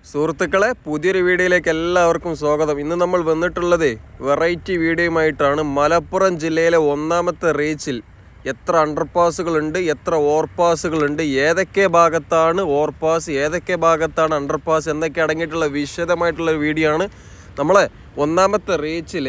സുഹൃത്തുക്കളെ പുതിയൊരു വീഡിയോയിലേക്ക് എല്ലാവർക്കും സ്വാഗതം ഇന്ന് നമ്മൾ വന്നിട്ടുള്ളത് വെറൈറ്റി വീഡിയോയുമായിട്ടാണ് മലപ്പുറം ജില്ലയിലെ ഒന്നാമത്തെ റീച്ചിൽ എത്ര അണ്ടർപാസുകളുണ്ട് എത്ര ഓവർപാസുകളുണ്ട് ഏതൊക്കെ ഭാഗത്താണ് ഓവർപാസ് ഏതൊക്കെ ഭാഗത്താണ് അണ്ടർപാസ് എന്നൊക്കെ അടങ്ങിയിട്ടുള്ള വിശദമായിട്ടുള്ള ഒരു വീഡിയോ ആണ് നമ്മളെ ഒന്നാമത്തെ റീച്ചിൽ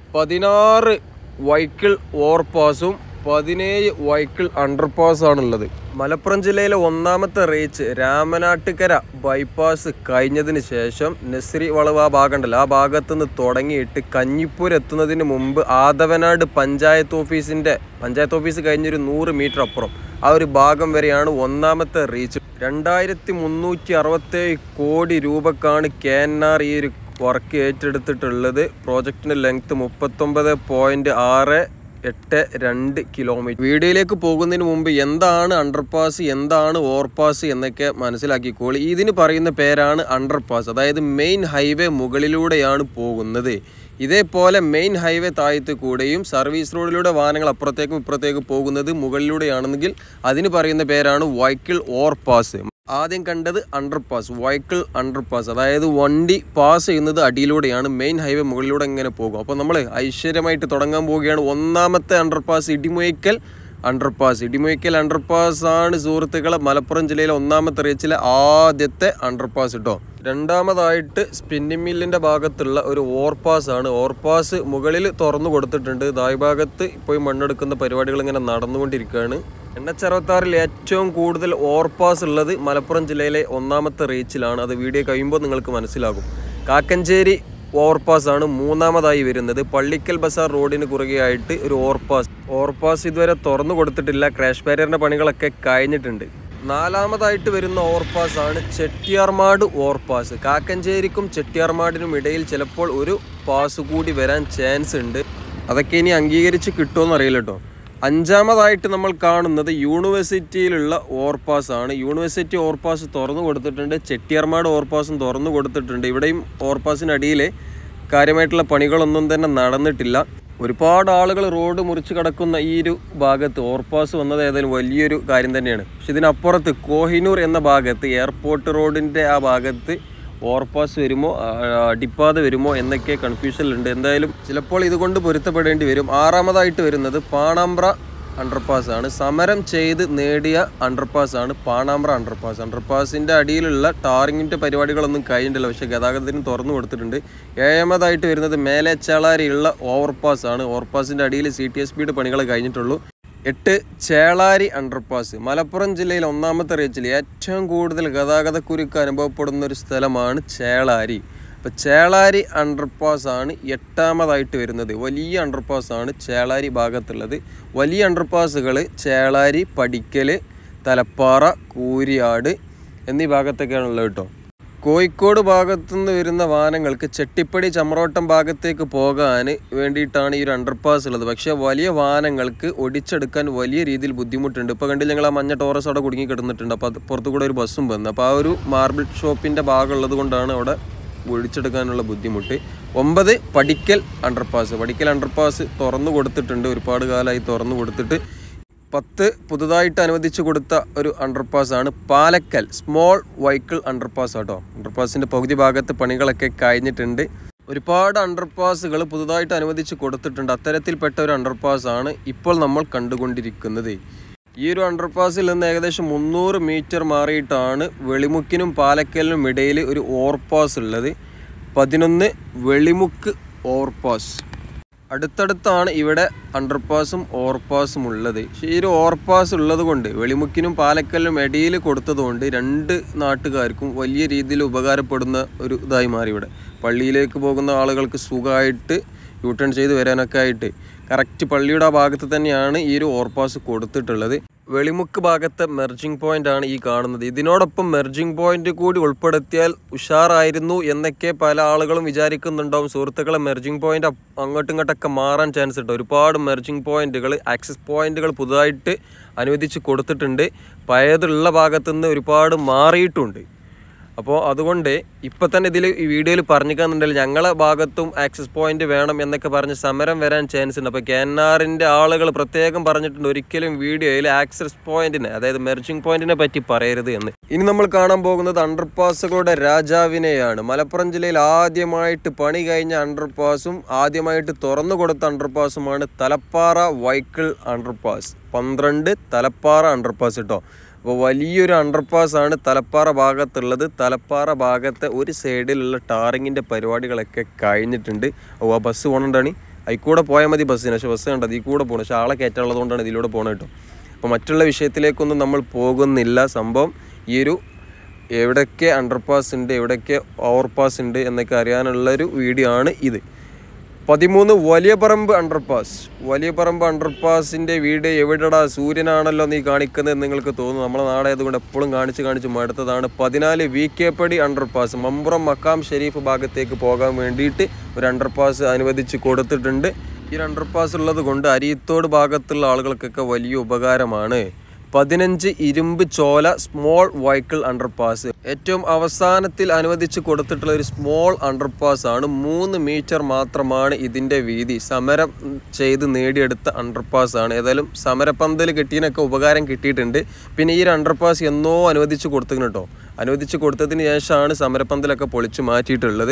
പതിനാറ് വൈക്കിൾ ഓവർപാസും പതിനേഴ് വൈക്കിൾ അണ്ടർപാസ് ആണുള്ളത് മലപ്പുറം ജില്ലയിലെ ഒന്നാമത്തെ റീച്ച് രാമനാട്ടുകര ബൈപ്പാസ് കഴിഞ്ഞതിന് ശേഷം നെസ്രി വളവ് ആ ഭാഗം ഉണ്ടല്ലോ ആ ഭാഗത്തു നിന്ന് തുടങ്ങിയിട്ട് കഞ്ഞിപ്പൂർ എത്തുന്നതിന് മുമ്പ് ആദവനാട് പഞ്ചായത്ത് ഓഫീസിൻ്റെ പഞ്ചായത്ത് ഓഫീസ് കഴിഞ്ഞൊരു നൂറ് മീറ്റർ അപ്പുറം ആ ഒരു ഭാഗം വരെയാണ് ഒന്നാമത്തെ റീച്ച് രണ്ടായിരത്തി മുന്നൂറ്റി അറുപത്തേഴ് കോടി രൂപക്കാണ് കെ എൻ ആർ ഈ ഒരു വർക്ക് ഏറ്റെടുത്തിട്ടുള്ളത് പ്രോജക്റ്റിൻ്റെ ലെങ്ത് മുപ്പത്തൊമ്പത് പോയിൻറ്റ് ആറ് എട്ട് രണ്ട് കിലോമീറ്റർ വീഡിയോയിലേക്ക് പോകുന്നതിന് മുമ്പ് എന്താണ് അണ്ടർപാസ് എന്താണ് ഓവർപാസ് എന്നൊക്കെ മനസ്സിലാക്കിക്കോളി ഇതിന് പറയുന്ന പേരാണ് അണ്ടർപാസ് അതായത് മെയിൻ ഹൈവേ മുകളിലൂടെയാണ് പോകുന്നത് ഇതേപോലെ മെയിൻ ഹൈവേ താഴത്ത് കൂടെയും സർവീസ് റോഡിലൂടെ വാഹനങ്ങൾ അപ്പുറത്തേക്കും ഇപ്പുറത്തേക്കും പോകുന്നത് മുകളിലൂടെയാണെങ്കിൽ അതിന് പറയുന്ന പേരാണ് വൈക്കിൾ ഓവർപാസ് ആദ്യം കണ്ടത് അണ്ടർപാസ് വൈക്കിൾ അണ്ടർപാസ് അതായത് വണ്ടി പാസ് ചെയ്യുന്നത് അടിയിലൂടെയാണ് മെയിൻ ഹൈവേ മുകളിലൂടെ ഇങ്ങനെ പോകും അപ്പോൾ നമ്മൾ ഐശ്വര്യമായിട്ട് തുടങ്ങാൻ പോവുകയാണ് ഒന്നാമത്തെ underpass Idimuzhikkal underpass Idimuzhikkal underpass ആണ് സുഹൃത്തുക്കളെ മലപ്പുറം ജില്ലയിലെ ഒന്നാമത്തെ റീച്ചിലെ ആദ്യത്തെ അണ്ടർപാസ് കേട്ടോ രണ്ടാമതായിട്ട് സ്പിന്നിംഗ് മില്ലിൻ്റെ ഭാഗത്തുള്ള ഒരു ഓവർപാസ് ആണ് ഓവർപാസ് മുകളിൽ തുറന്നു കൊടുത്തിട്ടുണ്ട് തായ് ഭാഗത്ത് ഇപ്പോൾ മണ്ണെടുക്കുന്ന പരിപാടികൾ ഇങ്ങനെ നടന്നുകൊണ്ടിരിക്കുകയാണ് എൻ എച്ച് അറുപത്താറിൽ ഏറ്റവും കൂടുതൽ ഓവർപാസ് ഉള്ളത് മലപ്പുറം ജില്ലയിലെ ഒന്നാമത്തെ റീച്ചിലാണ് അത് വീഡിയോ കഴിയുമ്പോൾ നിങ്ങൾക്ക് മനസ്സിലാകും കാക്കഞ്ചേരി ഓവർപാസ് ആണ് മൂന്നാമതായി വരുന്നത് പള്ളിക്കൽ ബസാർ റോഡിന് കുറുകെയായിട്ട് ഒരു ഓവർപാസ് ഓവർപാസ് ഇതുവരെ തുറന്നു കൊടുത്തിട്ടില്ല ക്രാഷ് ബാരിയറിന്റെ പണികളൊക്കെ കഴിഞ്ഞിട്ടുണ്ട് നാലാമതായിട്ട് വരുന്ന ഓവർപാസ് ആണ് ചെട്ടിയാർമാട് ഓവർപാസ് കാക്കഞ്ചേരിക്കും ചെട്ടിയാർമാടിനും ഇടയിൽ ചിലപ്പോൾ ഒരു പാസ് കൂടി വരാൻ ചാൻസ് ഉണ്ട് അതൊക്കെ ഇനി അംഗീകരിച്ച് കിട്ടുമെന്ന് അറിയില്ല കേട്ടോ അഞ്ചാമതായിട്ട് നമ്മൾ കാണുന്നത് യൂണിവേഴ്സിറ്റിയിലുള്ള ഓവർപാസ് ആണ് യൂണിവേഴ്സിറ്റി ഓവർപാസ് തുറന്നു കൊടുത്തിട്ടുണ്ട് ചെട്ടിയാർമാട് ഓവർപാസും തുറന്നു കൊടുത്തിട്ടുണ്ട് ഇവിടെയും ഓവർപാസിനടിയിൽ കാര്യമായിട്ടുള്ള പണികളൊന്നും തന്നെ നടന്നിട്ടില്ല ഒരുപാട് ആളുകൾ റോഡ് മുറിച്ച് കിടക്കുന്ന ഈ ഒരു ഭാഗത്ത് ഓവർപാസ് വന്നത് ഏതായാലും വലിയൊരു കാര്യം തന്നെയാണ് പക്ഷെ ഇതിനപ്പുറത്ത് കോഹിനൂർ എന്ന ഭാഗത്ത് എയർപോർട്ട് റോഡിൻ്റെ ആ ഭാഗത്ത് ഓവർപാസ് വരുമോ ആ, അടിപ്പാത വരുമോ എന്നൊക്കെ കൺഫ്യൂഷനിലുണ്ട് എന്തായാലും ചിലപ്പോൾ ഇതുകൊണ്ട് പൊരുത്തപ്പെടേണ്ടി വരും ആറാമതായിട്ട് വരുന്നത് പാണാമ്പ്ര അണ്ടർപാസ് ആണ് സമരം ചെയ്ത് നേടിയ അണ്ടർപാസ് ആണ് പാണാമ്പ്ര അണ്ടർപാസ് അണ്ടർപാസിൻ്റെ അടിയിലുള്ള ടാറിങ്ങിൻ്റെ പരിപാടികളൊന്നും കഴിഞ്ഞിട്ടില്ല പക്ഷേ ഗതാഗതത്തിന് തുറന്നു കൊടുത്തിട്ടുണ്ട് ഏഴാമതായിട്ട് വരുന്നത് മേലെ ചേളാരിയുള്ള ഓവർപാസ് ആണ് ഓവർപാസിൻ്റെ അടിയിൽ സി ടി എസ് ബിയുടെ പണികൾ കഴിഞ്ഞിട്ടുള്ളൂ എട്ട് ചേളാരി അണ്ടർപാസ് മലപ്പുറം ജില്ലയിൽ ഒന്നാമത്തെ റീച്ചിൽ ഏറ്റവും കൂടുതൽ ഗതാഗത കുരുക്ക് അനുഭവപ്പെടുന്ന ഒരു സ്ഥലമാണ് ചേളാരി അപ്പോൾ ചേളാരി അണ്ടർപാസ് ആണ് എട്ടാമതായിട്ട് വരുന്നത് വലിയ അണ്ടർപാസ് ആണ് ചേളാരി ഭാഗത്തുള്ളത് വലിയ അണ്ടർപാസുകൾ ചേളാരി പടിക്കൽ തലപ്പാറ കൂരിയാട് എന്നീ ഭാഗത്തൊക്കെയാണ് ഉള്ളത് കേട്ടോ കോഴിക്കോട് ഭാഗത്തുനിന്ന് വരുന്ന വാഹനങ്ങൾക്ക് ചെട്ടിപ്പടി ചമ്രോട്ടം ഭാഗത്തേക്ക് പോകാൻ വേണ്ടിയിട്ടാണ് ഈ ഒരു അണ്ടർപാസ് ഉള്ളത് പക്ഷേ വലിയ വാഹനങ്ങൾക്ക് ഒടിച്ചെടുക്കാൻ വലിയ രീതിയിൽ ബുദ്ധിമുട്ടുണ്ട് ഇപ്പോൾ കണ്ടില്ല ഞങ്ങൾ ആ മഞ്ഞ ടോറസ് അവിടെ കുടുങ്ങി കിടന്നിട്ടുണ്ട് അപ്പോൾ അത് പുറത്തു കൂടെ ഒരു ബസ്സും വന്നു അപ്പോൾ ആ ഒരു മാർബിൾ ഷോപ്പിൻ്റെ ഭാഗം ഉള്ളത് കൊണ്ടാണ് അവിടെ ഒഴിച്ചെടുക്കാനുള്ള ബുദ്ധിമുട്ട് ഒമ്പത് പടിക്കൽ അണ്ടർപാസ് പടിക്കൽ അണ്ടർപാസ് തുറന്നു കൊടുത്തിട്ടുണ്ട് ഒരുപാട് കാലമായി തുറന്നു കൊടുത്തിട്ട് പത്ത് പുതുതായിട്ട് അനുവദിച്ചു കൊടുത്ത ഒരു അണ്ടർപാസ് ആണ് പാലക്കൽ സ്മോൾ വൈക്കിൾ അണ്ടർപാസ് ആട്ടോ അണ്ടർപാസിൻ്റെ പകുതി ഭാഗത്ത് പണികളൊക്കെ കഴിഞ്ഞിട്ടുണ്ട് ഒരുപാട് അണ്ടർപാസുകൾ പുതുതായിട്ട് അനുവദിച്ച് കൊടുത്തിട്ടുണ്ട് അത്തരത്തിൽപ്പെട്ട ഒരു അണ്ടർപാസ് ആണ് ഇപ്പോൾ നമ്മൾ കണ്ടുകൊണ്ടിരിക്കുന്നത് ഈ ഒരു അണ്ടർപാസിൽ നിന്ന് ഏകദേശം മുന്നൂറ് മീറ്റർ മാറിയിട്ടാണ് വെളിമുക്കിനും പാലക്കലിനും ഇടയിൽ ഒരു ഓവർപാസ് ഉള്ളത് പതിനൊന്ന് വെളിമുക്ക് ഓവർപാസ് അടുത്തടുത്താണ് ഇവിടെ അണ്ടർപാസും ഓവർപാസും ഉള്ളത് പക്ഷേ ഈ ഒരു ഓവർപാസ് ഉള്ളത് കൊണ്ട് വെളിമുക്കിനും പാലക്കലിനും ഇടയിൽ കൊടുത്തതുകൊണ്ട് രണ്ട് നാട്ടുകാർക്കും വലിയ രീതിയിൽ ഉപകാരപ്പെടുന്ന ഒരു ഇതായി മാറി ഇവിടെ പള്ളിയിലേക്ക് പോകുന്ന ആളുകൾക്ക് സുഖമായിട്ട് യൂ ടേൺ ചെയ്ത് വരാനൊക്കെ ആയിട്ട് കറക്റ്റ് പള്ളിയുടെ ആ ഭാഗത്ത് തന്നെയാണ് ഈ ഒരു ഓവർപാസ് കൊടുത്തിട്ടുള്ളത് വെളിമുക്ക് ഭാഗത്തെ മെർജിംഗ് പോയിന്റ് ആണ് ഈ കാണുന്നത് ഇതിനോടൊപ്പം മെർജിംഗ് പോയിന്റ് കൂടി ഉൾപ്പെടുത്തിയാൽ ഉഷാറായിരുന്നു എന്നൊക്കെ പല ആളുകളും വിചാരിക്കുന്നുണ്ടാവും സുഹൃത്തുക്കളെ മെർജിംഗ് പോയിന്റ് അങ്ങോട്ടും ഇങ്ങോട്ടൊക്കെ മാറാൻ ചാൻസ് ഉണ്ട് ഒരുപാട് മെർജിംഗ് പോയിന്റുകൾ ആക്സസ് പോയിന്റുകൾ പുതുതായിട്ട് അനുവദിച്ച് കൊടുത്തിട്ടുണ്ട് പഴയതുള്ള ഭാഗത്തുനിന്ന് ഒരുപാട് മാറിയിട്ടുണ്ട് അപ്പോൾ അതുകൊണ്ട് ഇപ്പം തന്നെ ഇതിൽ ഈ വീഡിയോയിൽ പറഞ്ഞിരിക്കുന്നുണ്ടെങ്കിൽ ഞങ്ങളെ ഭാഗത്തും ആക്സസ് പോയിന്റ് വേണം എന്നൊക്കെ പറഞ്ഞ് സമരം വരാൻ ചാൻസ് ഉണ്ട് അപ്പോൾ കെ എൻ ആറിൻ്റെ ആളുകൾ പ്രത്യേകം പറഞ്ഞിട്ടുണ്ട് ഒരിക്കലും വീഡിയോയിൽ ആക്സസ് പോയിന്റിനെ അതായത് മെർജിംഗ് പോയിന്റിനെ പറ്റി പറയരുത് എന്ന് ഇനി നമ്മൾ കാണാൻ പോകുന്നത് അണ്ടർപാസുകളുടെ രാജാവിനെയാണ് മലപ്പുറം ജില്ലയിൽ ആദ്യമായിട്ട് പണി കഴിഞ്ഞ അണ്ടർപാസും ആദ്യമായിട്ട് തുറന്നു കൊടുത്ത അണ്ടർപാസുമാണ് തലപ്പാറ വൈക്കിൾ അണ്ടർപാസ് പന്ത്രണ്ട് തലപ്പാറ അണ്ടർപാസ് കേട്ടോ അപ്പോൾ വലിയൊരു അണ്ടർപാസ് ആണ് തലപ്പാറ ഭാഗത്തുള്ളത് തലപ്പാറ ഭാഗത്തെ ഒരു സൈഡിലുള്ള ടാറിങ്ങിൻ്റെ പരിപാടികളൊക്കെ കഴിഞ്ഞിട്ടുണ്ട് ഓ ആ ബസ് പോകണണ്ടാണ് അതിൽ പോയാൽ മതി ബസ്സിന് പക്ഷേ ബസ് കണ്ടത് ഈ കൂടെ പോകണം പക്ഷേ ആളെ കയറ്റാനുള്ളതുകൊണ്ടാണ് ഇതിലൂടെ പോകണം കേട്ടോ അപ്പോൾ മറ്റുള്ള വിഷയത്തിലേക്കൊന്നും നമ്മൾ പോകുന്നില്ല സംഭവം ഈ ഒരു എവിടെയൊക്കെ അണ്ടർപാസ് ഉണ്ട് എവിടെയൊക്കെ ഓവർപാസ് ഉണ്ട് എന്നൊക്കെ അറിയാനുള്ളൊരു വീഡിയോ ആണ് ഇത് പതിമൂന്ന് വലിയ പറമ്പ് അണ്ടർപാസ് വലിയ പറമ്പ് അണ്ടർപാസിൻ്റെ വീട് എവിടെടാ സൂര്യനാണല്ലോ നീ കാണിക്കുന്നത് എന്ന് നിങ്ങൾക്ക് തോന്നുന്നു നമ്മളെ നാടായതുകൊണ്ട് എപ്പോഴും കാണിച്ച് കാണിച്ച് മടുത്തതാണ് പതിനാല് V K Padi underpass Mampuram Maqam Sharif ഭാഗത്തേക്ക് പോകാൻ വേണ്ടിയിട്ട് ഒരു അണ്ടർപാസ് അനുവദിച്ച് കൊടുത്തിട്ടുണ്ട് ഈ ഒരു അണ്ടർപാസ് ഉള്ളത് കൊണ്ട് അരിയത്തോട് ഭാഗത്തുള്ള ആളുകൾക്കൊക്കെ വലിയ ഉപകാരമാണ് പതിനഞ്ച് ഇരുമ്പ് ചോല സ്മോൾ വൈക്കിൾ അണ്ടർപാസ് ഏറ്റവും അവസാനത്തിൽ അനുവദിച്ച് കൊടുത്തിട്ടുള്ള ഒരു സ്മോൾ അണ്ടർപാസ് ആണ് മൂന്ന് മീറ്റർ മാത്രമാണ് ഇതിൻ്റെ വീതി സമരം ചെയ്ത് നേടിയെടുത്ത അണ്ടർപാസ് ആണ് ഏതായാലും സമരപ്പന്തൽ കിട്ടിയതിനൊക്കെ ഉപകാരം കിട്ടിയിട്ടുണ്ട് പിന്നെ ഈ ഒരു അണ്ടർപാസ് എന്നോ അനുവദിച്ച് കൊടുത്തിരുന്നു കേട്ടോ അനുവദിച്ച് കൊടുത്തതിന് ശേഷമാണ് സമരപ്പന്തലൊക്കെ പൊളിച്ച് മാറ്റിയിട്ടുള്ളത്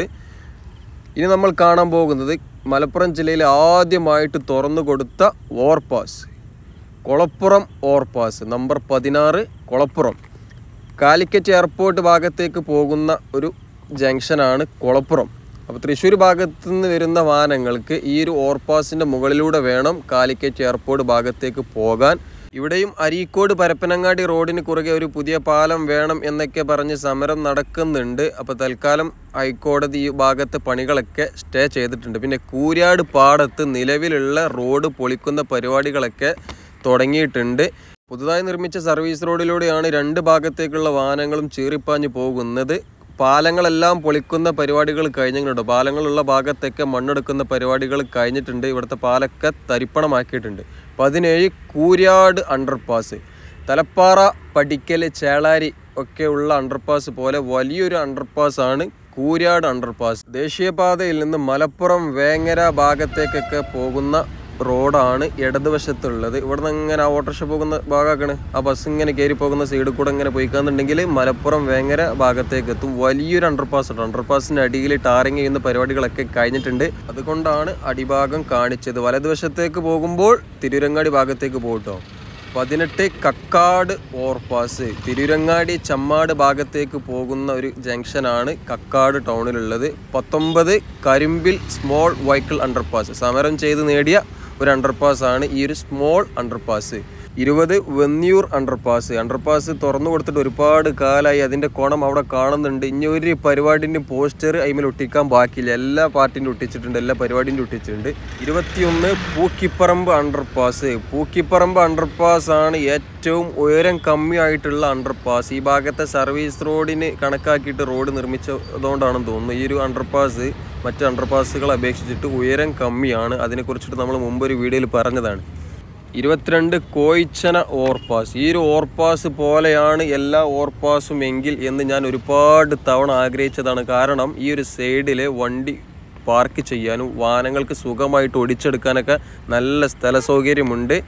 ഇനി നമ്മൾ കാണാൻ പോകുന്നത് മലപ്പുറം ജില്ലയിൽ ആദ്യമായിട്ട് തുറന്നു കൊടുത്ത ഓവർപാസ് കൊളപ്പുറം ഓവർപാസ് നമ്പർ പതിനാറ് കൊളപ്പുറം കാലിക്കറ്റ് എയർപോർട്ട് ഭാഗത്തേക്ക് പോകുന്ന ഒരു ജംഗ്ഷനാണ് കൊളപ്പുറം അപ്പോൾ തൃശ്ശൂർ ഭാഗത്തു നിന്ന് വരുന്ന വാഹനങ്ങൾക്ക് ഈ ഒരു ഓവർപാസിൻ്റെ മുകളിലൂടെ വേണം കാലിക്കറ്റ് എയർപോർട്ട് ഭാഗത്തേക്ക് പോകാൻ ഇവിടെയും അരീക്കോട് പരപ്പനങ്ങാടി റോഡിന് കുറുകെ ഒരു പുതിയ പാലം വേണം എന്നൊക്കെ പറഞ്ഞ് സമരം നടക്കുന്നുണ്ട് അപ്പോൾ തൽക്കാലം ഹൈക്കോടതി ഈ ഭാഗത്തെ പണികളൊക്കെ സ്റ്റേ ചെയ്തിട്ടുണ്ട് പിന്നെ കൂരാട് പാടത്ത് നിലവിലുള്ള റോഡ് പൊളിക്കുന്ന പരിപാടികളൊക്കെ തുടങ്ങിയിട്ടുണ്ട് പുതുതായി നിർമ്മിച്ച സർവീസ് റോഡിലൂടെയാണ് രണ്ട് ഭാഗത്തേക്കുള്ള വാഹനങ്ങളും ചീറിപ്പാഞ്ഞ് പോകുന്നത് പാലങ്ങളെല്ലാം പൊളിക്കുന്ന പരിപാടികൾ കഴിഞ്ഞിട്ടുണ്ട് പാലങ്ങളുള്ള ഭാഗത്തൊക്കെ മണ്ണെടുക്കുന്ന പരിപാടികൾ കഴിഞ്ഞിട്ടുണ്ട് ഇവിടുത്തെ പാലൊക്കെ തരിപ്പണമാക്കിയിട്ടുണ്ട് പതിനേഴ് കൂര്യാട് അണ്ടർപാസ് തലപ്പാറ പടിക്കൽ ചേളാരി ഒക്കെ ഉള്ള അണ്ടർപാസ് പോലെ വലിയൊരു അണ്ടർപാസ് ആണ് കൂര്യാട് അണ്ടർപാസ് ദേശീയപാതയിൽ നിന്ന് മലപ്പുറം വേങ്ങര ഭാഗത്തേക്കൊക്കെ പോകുന്ന റോഡാണ് ഇടതുവശത്തുള്ളത് ഇവിടെ നിന്ന് ഇങ്ങനെ ആ ഓട്ടോറിക്ഷ പോകുന്ന ഭാഗമാക്കണ് ആ ബസ് ഇങ്ങനെ കയറി പോകുന്ന സൈഡിൽ കൂടെ ഇങ്ങനെ പോയിക്കാന്നുണ്ടെങ്കിൽ മലപ്പുറം വേങ്ങര ഭാഗത്തേക്ക് എത്തും വലിയൊരു അണ്ടർപാസ് ഉണ്ട് അണ്ടർപാസിൻ്റെ അടിയിൽ ടാറിങ് ചെയ്യുന്ന പരിപാടികളൊക്കെ കഴിഞ്ഞിട്ടുണ്ട് അതുകൊണ്ടാണ് അടിഭാഗം കാണിച്ചത് വലതുവശത്തേക്ക് പോകുമ്പോൾ തിരുരങ്ങാടി ഭാഗത്തേക്ക് പോകട്ടോ പതിനെട്ട് കക്കാട് ഓവർപാസ് തിരുരങ്ങാടി ചമ്മാട് ഭാഗത്തേക്ക് പോകുന്ന ഒരു ജംഗ്ഷനാണ് കക്കാട് ടൗണിലുള്ളത് പത്തൊമ്പത് കരിമ്പിൽ സ്മോൾ വൈക്കിൾ അണ്ടർപാസ് സമരം ചെയ്ത് നേടിയ ഒരു അണ്ടർപാസ് ആണ് ഈ ഒരു സ്മോൾ അണ്ടർപാസ് ഇരുപത് വെന്നിയൂർ അണ്ടർപാസ് അണ്ടർപാസ് തുറന്നു കൊടുത്തിട്ട് ഒരുപാട് കാലമായി അതിൻ്റെ കോണം അവിടെ കാണുന്നുണ്ട് ഇനി ഒരു പരിപാടിൻ്റെ പോസ്റ്റർ അതിൽ ഒട്ടിക്കാൻ ബാക്കിയില്ല എല്ലാ പാർട്ടിൻ്റെ ഒട്ടിച്ചിട്ടുണ്ട് എല്ലാ പരിപാടിൻ്റെ ഒട്ടിച്ചിട്ടുണ്ട് ഇരുപത്തിയൊന്ന് പൂക്കിപ്പറമ്പ് അണ്ടർപാസ് പൂക്കിപ്പറമ്പ് അണ്ടർപാസ് ആണ് ഏറ്റവും ഉയരം കമ്മിയായിട്ടുള്ള അണ്ടർപാസ് ഈ ഭാഗത്തെ സർവീസ് റോഡിന് കണക്കാക്കിയിട്ട് റോഡ് നിർമ്മിച്ചതുകൊണ്ടാണെന്ന് തോന്നുന്നു ഈ ഒരു അണ്ടർപാസ് മറ്റ് അണ്ടർപാസുകളെ അപേക്ഷിച്ചിട്ട് ഉയരം കമ്മിയാണ് അതിനെക്കുറിച്ചിട്ട് നമ്മൾ മുമ്പ് ഒരു വീഡിയോയിൽ പറഞ്ഞതാണ് ഇരുപത്തിരണ്ട് കോയിച്ചന ഓവർപാസ് ഈ ഒരു ഓവർപാസ് പോലെയാണ് എല്ലാ ഓവർപാസും എങ്കിൽ എന്ന് ഞാൻ ഒരുപാട് തവണ ആഗ്രഹിച്ചതാണ് കാരണം ഈ ഒരു സൈഡിൽ വണ്ടി പാർക്ക് ചെയ്യാനും വാഹനങ്ങൾക്ക് സുഖമായിട്ട് ഒടിച്ചെടുക്കാനൊക്കെ നല്ല സ്ഥല സൗകര്യമുണ്ട്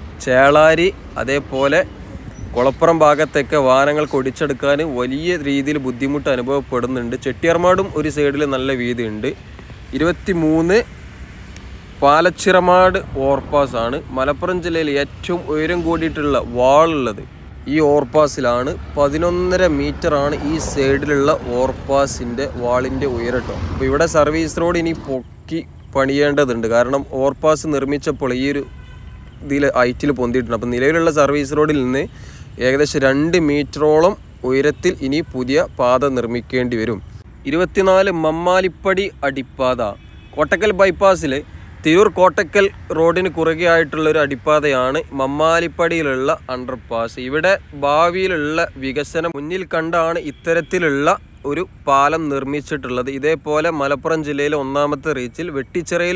ചേളാരി അതേപോലെ കുളപ്പുറം ഭാഗത്തൊക്കെ വാഹനങ്ങൾക്ക് ഒടിച്ചെടുക്കാൻ വലിയ രീതിയിൽ ബുദ്ധിമുട്ട് അനുഭവപ്പെടുന്നുണ്ട് ചെട്ടിയാർമാടും ഒരു സൈഡിൽ നല്ല വീതിയുണ്ട് ഇരുപത്തി മൂന്ന് പാലച്ചിറമാട് ഓവർപാസ് ആണ് മലപ്പുറം ജില്ലയിൽ ഏറ്റവും ഉയരം കൂടിയിട്ടുള്ള വാളുള്ളത് ഈ ഓവർപാസിലാണ് പതിനൊന്നര മീറ്റർ ആണ് ഈ സൈഡിലുള്ള ഓവർപാസിൻ്റെ വാളിൻ്റെ ഉയരട്ടോ അപ്പോൾ ഇവിടെ സർവീസ് റോഡ് ഇനി പൊക്കി പണിയേണ്ടതുണ്ട് കാരണം ഓവർപാസ് നിർമ്മിച്ചപ്പോൾ ഈ ഒരു ഇതിൽ ഹൈറ്റിൽ പൊന്തിയിട്ടുണ്ട് അപ്പോൾ നിലവിലുള്ള സർവീസ് റോഡിൽ നിന്ന് ഏകദേശം രണ്ട് മീറ്ററോളം ഉയരത്തിൽ ഇനി പുതിയ പാത നിർമ്മിക്കേണ്ടി വരും ഇരുപത്തിനാല് മമ്മാലിപ്പടി അടിപ്പാത കോട്ടക്കൽ ബൈപ്പാസിൽ തിരൂർ കോട്ടക്കൽ റോഡിന് കുറുകെയായിട്ടുള്ള ഒരു അടിപ്പാതയാണ് മമ്മാലിപ്പടിയിലുള്ള അണ്ടർപാസ് ഇവിടെ ഭാവിയിലുള്ള വികസനം മുന്നിൽ കണ്ടാണ് ഇത്തരത്തിലുള്ള ഒരു പാലം നിർമ്മിച്ചിട്ടുള്ളത് ഇതേപോലെ മലപ്പുറം ജില്ലയിലെ ഒന്നാമത്തെ റീച്ചിൽ വെട്ടിച്ചിറയിലും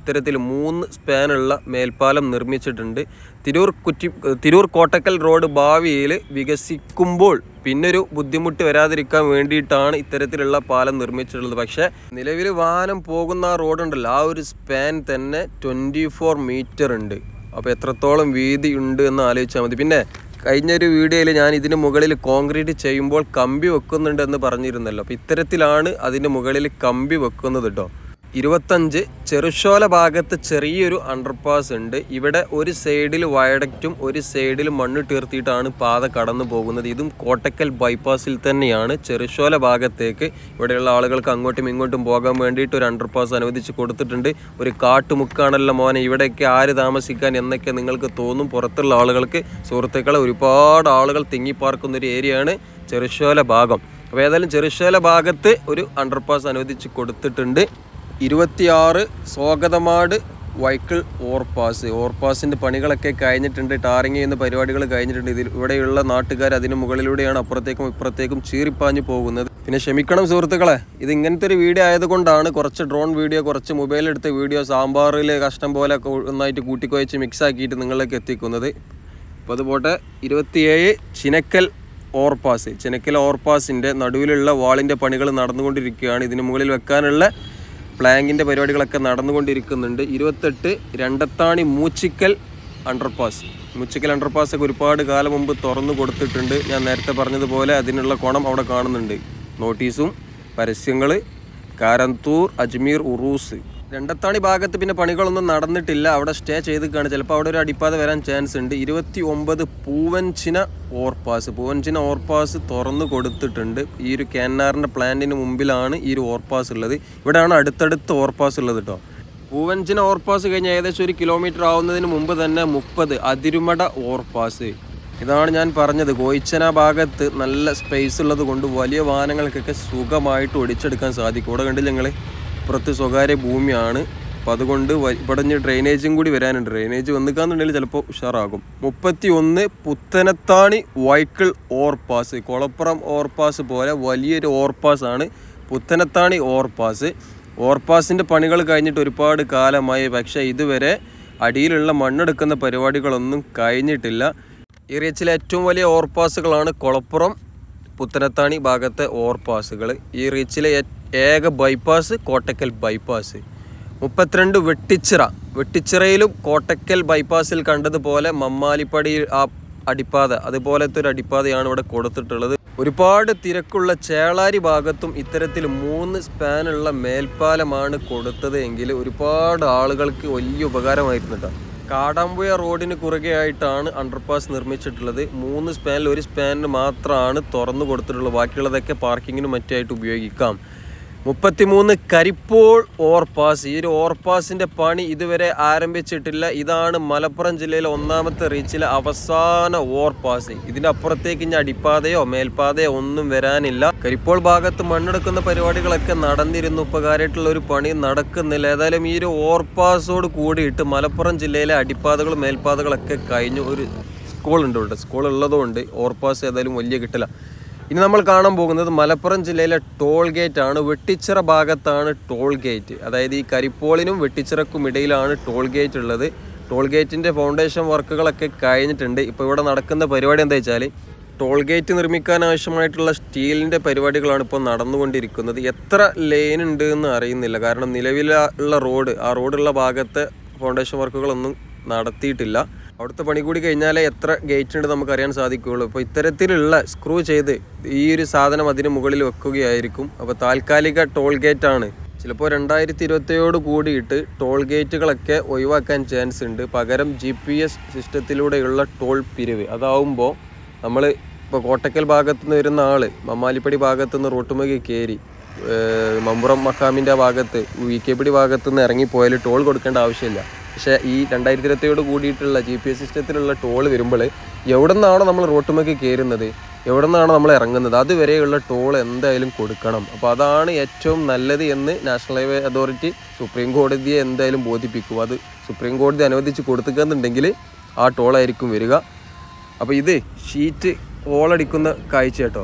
ഇത്തരത്തിൽ മൂന്ന് സ്പാനുള്ള മേൽപ്പാലം നിർമ്മിച്ചിട്ടുണ്ട് തിരൂർ കുറ്റി തിരൂർ കോട്ടക്കൽ റോഡ് ഭാവിയിൽ വികസിക്കുമ്പോൾ പിന്നൊരു ബുദ്ധിമുട്ട് വരാതിരിക്കാൻ വേണ്ടിയിട്ടാണ് ഇത്തരത്തിലുള്ള പാലം നിർമ്മിച്ചിട്ടുള്ളത് പക്ഷേ നിലവിൽ വാഹനം പോകുന്ന ആ റോഡുണ്ടല്ലോ ആ ഒരു സ്പാൻ തന്നെ ട്വൻറ്റി ഫോർ മീറ്റർ ഉണ്ട് അപ്പോൾ എത്രത്തോളം വീതി ഉണ്ട് എന്ന് ആലോചിച്ചാൽ മതി പിന്നെ കഴിഞ്ഞൊരു വീഡിയോയിൽ ഞാൻ ഇതിന് മുകളിൽ കോൺക്രീറ്റ് ചെയ്യുമ്പോൾ കമ്പി വെക്കുന്നുണ്ട് എന്ന് പറഞ്ഞിരുന്നല്ലോ അപ്പോൾ ഇത്തരത്തിലാണ് അതിന് മുകളിൽ കമ്പി വെക്കുന്നത് കേട്ടോ ഇരുപത്തഞ്ച് ചെറുശോല ഭാഗത്ത് ചെറിയൊരു അണ്ടർപാസ് ഉണ്ട് ഇവിടെ ഒരു സൈഡിൽ വയഡക്റ്റും ഒരു സൈഡിൽ മണ്ണ് തീർത്തിയിട്ടാണ് പാത കടന്നു പോകുന്നത് ഇതും കോട്ടക്കൽ ബൈപ്പാസിൽ തന്നെയാണ് ചെറുശോല ഭാഗത്തേക്ക് ഇവിടെയുള്ള ആളുകൾക്ക് അങ്ങോട്ടും ഇങ്ങോട്ടും പോകാൻ വേണ്ടിയിട്ട് ഒരു അണ്ടർപാസ് അനുവദിച്ച് കൊടുത്തിട്ടുണ്ട് ഒരു കാട്ടുമുക്കാണല്ലോ മോനെ ഇവിടെയൊക്കെ ആര് താമസിക്കാൻ എന്നൊക്കെ നിങ്ങൾക്ക് തോന്നും പുറത്തുള്ള ആളുകൾക്ക് സുഹൃത്തുക്കളെ ഒരുപാട് ആളുകൾ തിങ്ങിപ്പാർക്കുന്ന ഒരു ഏരിയയാണ് ചെറുശോല ഭാഗം അപ്പോൾ ഏതായാലും ചെറുശോല ഭാഗത്ത് ഒരു അണ്ടർപാസ് അനുവദിച്ച് കൊടുത്തിട്ടുണ്ട് ഇരുപത്തിയാറ് സ്വാഗതമാട് വൈക്കിൾ ഓവർപാസ് ഓവർപാസിൻ്റെ പണികളൊക്കെ കഴിഞ്ഞിട്ടുണ്ട് ടാറിങ് ചെയ്യുന്ന പരിപാടികൾ കഴിഞ്ഞിട്ടുണ്ട് ഇതിൽ ഇവിടെയുള്ള നാട്ടുകാർ അതിന് മുകളിലൂടെയാണ് അപ്പുറത്തേക്കും ഇപ്പുറത്തേക്കും ചീറിപ്പാഞ്ഞു പോകുന്നത് പിന്നെ ക്ഷമിക്കണം സുഹൃത്തുക്കളെ ഇത് ഇങ്ങനത്തെ ഒരു വീഡിയോ ആയതുകൊണ്ടാണ് കുറച്ച് ഡ്രോൺ വീഡിയോ കുറച്ച് മൊബൈൽ എടുത്ത വീഡിയോ സാമ്പാറിൽ കഷ്ടം പോലെ ഒക്കെ ഒന്നായിട്ട് കൂട്ടിക്കുഴച്ച് മിക്സ് ആക്കിയിട്ട് നിങ്ങളിലേക്ക് എത്തിക്കുന്നത് അപ്പോൾ അത് പോട്ടെ ഇരുപത്തിയേഴ് ചിനക്കൽ ഓവർപാസ് ചിനക്കൽ ഓവർപാസിൻ്റെ നടുവിലുള്ള വാളിൻ്റെ പണികൾ നടന്നുകൊണ്ടിരിക്കുകയാണ് ഇതിന് മുകളിൽ വെക്കാനുള്ള പ്ലാങ്കിൻ്റെ പരിപാടികളൊക്കെ നടന്നുകൊണ്ടിരിക്കുന്നുണ്ട് ഇരുപത്തെട്ട് രണ്ടത്താണി മൂച്ചിക്കൽ അണ്ടർപാസ് മൂച്ചിക്കൽ അണ്ടർപാസ് ഒക്കെ ഒരുപാട് കാലം മുമ്പ് തുറന്നു കൊടുത്തിട്ടുണ്ട് ഞാൻ നേരത്തെ പറഞ്ഞതുപോലെ അതിനുള്ള കോണം അവിടെ കാണുന്നുണ്ട് നോട്ടീസും പരസ്യങ്ങൾ കാരന്തൂർ അജ്മീർ ഉറൂസ് രണ്ടത്താണി ഭാഗത്ത് പിന്നെ പണികളൊന്നും നടന്നിട്ടില്ല അവിടെ സ്റ്റേ ചെയ്തിക്കാണ് ചിലപ്പോൾ അവിടെ ഒരു അടിപ്പാത വരാൻ ചാൻസ് ഉണ്ട് ഇരുപത്തി ഒമ്പത് പൂവൻചിന ഓവർപാസ് പൂവൻചിന ഓവർപാസ് തുറന്നു കൊടുത്തിട്ടുണ്ട് ഈ ഒരു കാനാറിൻ്റെ പ്ലാന്റിന് മുമ്പിലാണ് ഈ ഒരു ഓവർപാസ് ഉള്ളത് ഇവിടെയാണ് അടുത്തടുത്ത് ഓവർപാസ് ഉള്ളത് കേട്ടോ പൂവൻചിന ഓവർപാസ് കഴിഞ്ഞ് ഏകദേശം ഒരു കിലോമീറ്റർ ആവുന്നതിന് മുമ്പ് തന്നെ മുപ്പത് അതിരുമട ഓവർപാസ് ഇതാണ് ഞാൻ പറഞ്ഞത് കോയിച്ചന ഭാഗത്ത് നല്ല സ്പേസ് ഉള്ളത് കൊണ്ട് വലിയ വാഹനങ്ങൾക്കൊക്കെ സുഖമായിട്ട് ഒടിച്ചെടുക്കാൻ സാധിക്കും ഇവിടെ കണ്ടില്ല ഞങ്ങൾ ഇപ്പുറത്ത് സ്വകാര്യ ഭൂമിയാണ് അപ്പം അതുകൊണ്ട് വ- ഇവിടെ ഇനി ഡ്രെയിനേജും കൂടി വരാനുണ്ട് ഡ്രെയിനേജ് വന്നിക്കാന്നുണ്ടെങ്കിൽ ചിലപ്പോൾ ഉഷാറാകും മുപ്പത്തി ഒന്ന് Puthanathani vehicle overpass Kolappuram overpass പോലെ വലിയൊരു ഓവർപാസ് ആണ് പുത്തനത്താണി ഓവർപാസ് ഓവർപാസിൻ്റെ പണികൾ കഴിഞ്ഞിട്ട് ഒരുപാട് കാലമായി പക്ഷേ ഇതുവരെ അടിയിലുള്ള മണ്ണെടുക്കുന്ന പരിപാടികളൊന്നും കഴിഞ്ഞിട്ടില്ല ഈ റീച്ചിലെ ഏറ്റവും വലിയ ഓവർപാസുകളാണ് കൊളപ്പുറം പുത്തനത്താണി ഭാഗത്തെ ഓവർപാസുകൾ ഈ റീച്ചിലെ ഏ- ഏക ബൈപ്പാസ് കോട്ടക്കൽ ബൈപ്പാസ് മുപ്പത്തിരണ്ട് വെട്ടിച്ചിറ വെട്ടിച്ചിറയിലും കോട്ടക്കൽ ബൈപ്പാസിൽ കണ്ടതുപോലെ മമ്മാലിപ്പടി ആ അടിപ്പാത അതുപോലത്തെ ഒരു അടിപ്പാതയാണ് ഇവിടെ കൊടുത്തിട്ടുള്ളത് ഒരുപാട് തിരക്കുള്ള ചേളാരി ഭാഗത്തും ഇത്തരത്തിൽ മൂന്ന് സ്പാനുള്ള മേൽപ്പാലമാണ് കൊടുത്തത് എങ്കിൽ ഒരുപാട് ആളുകൾക്ക് വലിയ ഉപകാരമായിരുന്നു കേട്ടോ കാടാമ്പുഴ റോഡിന് കുറുകെയായിട്ടാണ് അണ്ടർപാസ് നിർമ്മിച്ചിട്ടുള്ളത് മൂന്ന് സ്പാനിൽ ഒരു സ്പാനിന് മാത്രമാണ് തുറന്നു കൊടുത്തിട്ടുള്ളത് ബാക്കിയുള്ളതൊക്കെ പാർക്കിങ്ങിനും മറ്റായിട്ട് ഉപയോഗിക്കാം മുപ്പത്തിമൂന്ന് കരിപ്പോൾ ഓവർപാസ് ഈ ഒരു ഓവർപാസിന്റെ പണി ഇതുവരെ ആരംഭിച്ചിട്ടില്ല ഇതാണ് മലപ്പുറം ജില്ലയിലെ ഒന്നാമത്തെ റീച്ചിലെ അവസാന ഓവർപാസ് ഇതിന്റെ അപ്പുറത്തേക്ക് ഇനി അടിപ്പാതയോ മേൽപ്പാതയോ ഒന്നും വരാനില്ല കരിപ്പോൾ ഭാഗത്ത് മണ്ണെടുക്കുന്ന പരിപാടികളൊക്കെ നടന്നിരുന്നു ഇപ്പൊ കാര്യമായിട്ടുള്ള ഒരു പണി നടക്കുന്നില്ല ഏതായാലും ഈ ഒരു ഓവർപാസോട് കൂടിയിട്ട് മലപ്പുറം ജില്ലയിലെ അടിപ്പാതകളും മേൽപ്പാതകളൊക്കെ കഴിഞ്ഞു ഒരു സ്കൂൾ ഉണ്ട് ഇവിടെ സ്കൂൾ ഉള്ളതുകൊണ്ട് ഓവർപാസ് ഏതായാലും വലിയ കിട്ടില്ല ഇനി നമ്മൾ കാണാൻ പോകുന്നത് മലപ്പുറം ജില്ലയിലെ ടോൾ ഗേറ്റ് ആണ് വെട്ടിച്ചിറ ഭാഗത്താണ് ടോൾ ഗേറ്റ് അതായത് ഈ കരിപ്പോളിനും വെട്ടിച്ചിറക്കും ഇടയിലാണ് ടോൾ ഗേറ്റ് ഉള്ളത് ടോൾ ഗേറ്റിൻ്റെ ഫൗണ്ടേഷൻ വർക്കുകളൊക്കെ കഴിഞ്ഞിട്ടുണ്ട് ഇപ്പോൾ ഇവിടെ നടക്കുന്ന പരിപാടി എന്താ വെച്ചാൽ ടോൾ ഗേറ്റ് നിർമ്മിക്കാൻ ആവശ്യമായിട്ടുള്ള സ്റ്റീലിൻ്റെ പരിപാടികളാണ് ഇപ്പോൾ നടന്നുകൊണ്ടിരിക്കുന്നത് എത്ര ലൈൻ ഉണ്ട് എന്ന് അറിയുന്നില്ല കാരണം നിലവിലുള്ള റോഡ് ആ റോഡുള്ള ഭാഗത്തെ ഫൗണ്ടേഷൻ വർക്കുകളൊന്നും നടത്തിയിട്ടില്ല അവിടുത്തെ പണി കൂടി കഴിഞ്ഞാലേ എത്ര ഗേറ്റ് ഉണ്ട് നമുക്ക് അറിയാൻ സാധിക്കുകയുള്ളൂ അപ്പോൾ ഇത്തരത്തിലുള്ള സ്ക്രൂ ചെയ്ത് ഈ ഒരു സാധനം അതിന് മുകളിൽ വെക്കുകയായിരിക്കും അപ്പോൾ താൽക്കാലിക ടോൾ ഗേറ്റ് ആണ് ചിലപ്പോൾ രണ്ടായിരത്തി ഇരുപത്തിയോട് കൂടിയിട്ട് ടോൾ ഗേറ്റുകളൊക്കെ ഒഴിവാക്കാൻ ചാൻസ് ഉണ്ട് പകരം ജി പി എസ് സിസ്റ്റത്തിലൂടെയുള്ള ടോൾ പിരിവ് അതാവുമ്പോൾ നമ്മൾ ഇപ്പോൾ കോട്ടക്കൽ ഭാഗത്തു നിന്ന് വരുന്ന ആൾ മമ്മാലിപ്പടി ഭാഗത്തു നിന്ന് റോട്ടുമകി കയറി ഏഹ് മമ്പുറം മക്കാമിൻ്റെ ഭാഗത്ത് വി കെ പിടി ഭാഗത്തു നിന്ന് ഇറങ്ങിപ്പോയാൽ ടോൾ കൊടുക്കേണ്ട ആവശ്യമില്ല പക്ഷേ ഈ രണ്ടായിരത്തി ഇരുപത്തിയോട് കൂടിയിട്ടുള്ള ജി പി എസ് സിസ്റ്റത്തിലുള്ള ടോൾ വരുമ്പോൾ എവിടെ നിന്നാണോ നമ്മൾ റോട്ടുമേക്ക് കയറുന്നത് എവിടെ നിന്നാണോ നമ്മൾ ഇറങ്ങുന്നത് അതുവരെയുള്ള ടോൾ എന്തായാലും കൊടുക്കണം അപ്പോൾ അതാണ് ഏറ്റവും നല്ലത് എന്ന് നാഷണൽ ഹൈവേ അതോറിറ്റി സുപ്രീം കോടതിയെ എന്തായാലും ബോധിപ്പിക്കും അത് സുപ്രീം കോടതി അനുവദിച്ച് കൊടുത്തുകയെന്നുണ്ടെങ്കിൽ ആ ടോളായിരിക്കും വരിക അപ്പോൾ ഇത് ഷീറ്റ് ഓളടിക്കുന്ന കാഴ്ച കേട്ടോ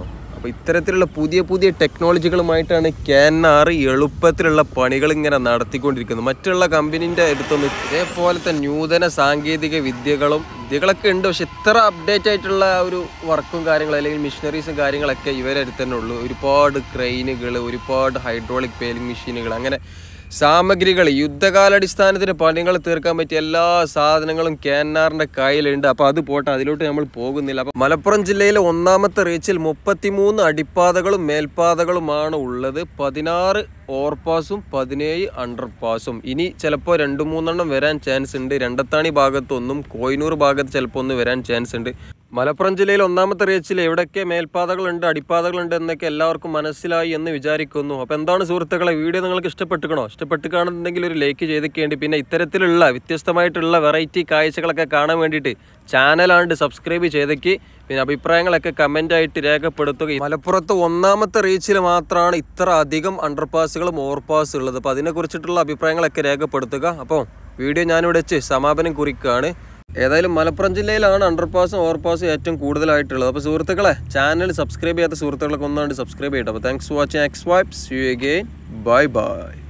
അപ്പോൾ ഇത്തരത്തിലുള്ള പുതിയ പുതിയ ടെക്നോളജികളുമായിട്ടാണ് ക്യാനാർ എളുപ്പത്തിലുള്ള പണികൾ ഇങ്ങനെ നടത്തിക്കൊണ്ടിരിക്കുന്നത് മറ്റുള്ള കമ്പനീൻ്റെ അടുത്തൊന്നും ഇതേപോലത്തെ നൂതന സാങ്കേതിക വിദ്യകളും വിദ്യകളൊക്കെ ഉണ്ട് പക്ഷെ ഇത്ര അപ്ഡേറ്റ് ആയിട്ടുള്ള ആ ഒരു വർക്കും കാര്യങ്ങളും അല്ലെങ്കിൽ മിഷനറീസും കാര്യങ്ങളൊക്കെ ഇവരെ അടുത്ത് തന്നെ ഉള്ളൂ ഒരുപാട് ക്രെയിനുകൾ ഒരുപാട് ഹൈഡ്രോളിക് പേലിംഗ് മെഷീനുകൾ അങ്ങനെ സാമഗ്രികൾ യുദ്ധകാലാടിസ്ഥാനത്തിന് പണികൾ തീർക്കാൻ പറ്റിയ എല്ലാ സാധനങ്ങളും ക്യാനാറിന്റെ കയ്യിലുണ്ട് അപ്പോൾ അത് പോട്ടെ അതിലോട്ട് നമ്മൾ പോകുന്നില്ല അപ്പോൾ മലപ്പുറം ജില്ലയിലെ ഒന്നാമത്തെ റീച്ചിൽ മുപ്പത്തിമൂന്ന് അടിപ്പാതകളും മേൽപ്പാതകളുമാണ് ഉള്ളത് പതിനാറ് ഓവർപാസും പതിനേഴ് അണ്ടർപാസും ഇനി ചിലപ്പോൾ രണ്ട് മൂന്നെണ്ണം വരാൻ ചാൻസ് ഉണ്ട് രണ്ടത്താണി ഭാഗത്തൊന്നും കോയിനൂർ ഭാഗത്ത് ചിലപ്പോൾ ഒന്ന് വരാൻ ചാൻസ് ഉണ്ട് മലപ്പുറം ജില്ലയിൽ ഒന്നാമത്തെ റീച്ചിൽ എവിടെയൊക്കെ മേൽപ്പാതകളുണ്ട് അടിപ്പാതകളുണ്ട് എന്നൊക്കെ എല്ലാവർക്കും മനസ്സിലായി എന്ന് വിചാരിക്കുന്നു അപ്പോൾ എന്താണ് സുഹൃത്തുക്കളെ വീഡിയോ നിങ്ങൾക്ക് ഇഷ്ടപ്പെട്ടുക്കണോ ഇഷ്ടപ്പെട്ട് കാണുന്നുണ്ടെങ്കിൽ ഒരു ലൈക്ക് ചെയ്തൊക്കെയുണ്ട് പിന്നെ ഇത്തരത്തിലുള്ള വ്യത്യസ്തമായിട്ടുള്ള വെറൈറ്റി കാഴ്ചകളൊക്കെ കാണാൻ വേണ്ടിയിട്ട് ചാനലാണ്ട് സബ്സ്ക്രൈബ് ചെയ്തേക്ക് പിന്നെ അഭിപ്രായങ്ങളൊക്കെ കമൻ്റ് ആയിട്ട് രേഖപ്പെടുത്തുക മലപ്പുറത്ത് ഒന്നാമത്തെ റീച്ചിൽ മാത്രമാണ് ഇത്ര അധികം അണ്ടർപാസുകളും ഓവർപാസ് ഉള്ളത് അപ്പോൾ അതിനെക്കുറിച്ചിട്ടുള്ള അഭിപ്രായങ്ങളൊക്കെ രേഖപ്പെടുത്തുക അപ്പോൾ വീഡിയോ ഞാനിവിടെ വെച്ച് സമാപനം കുറിക്കുകയാണ് ഏതായാലും മലപ്പുറം ജില്ലയിലാണ് അണ്ടർപാസും ഓവർപാസും ഏറ്റവും കൂടുതലായിട്ടുള്ളത് അപ്പോൾ സുഹൃത്തുക്കളെ ചാനൽ സബ്സ്ക്രൈബ് ചെയ്യാത്ത സുഹൃത്തുക്കളൊക്കെ ഒന്നാണ്ട് സബ്സ്ക്രൈബ് ചെയ്യട്ടെ അപ്പോൾ thanks for watching X vibes you again bye by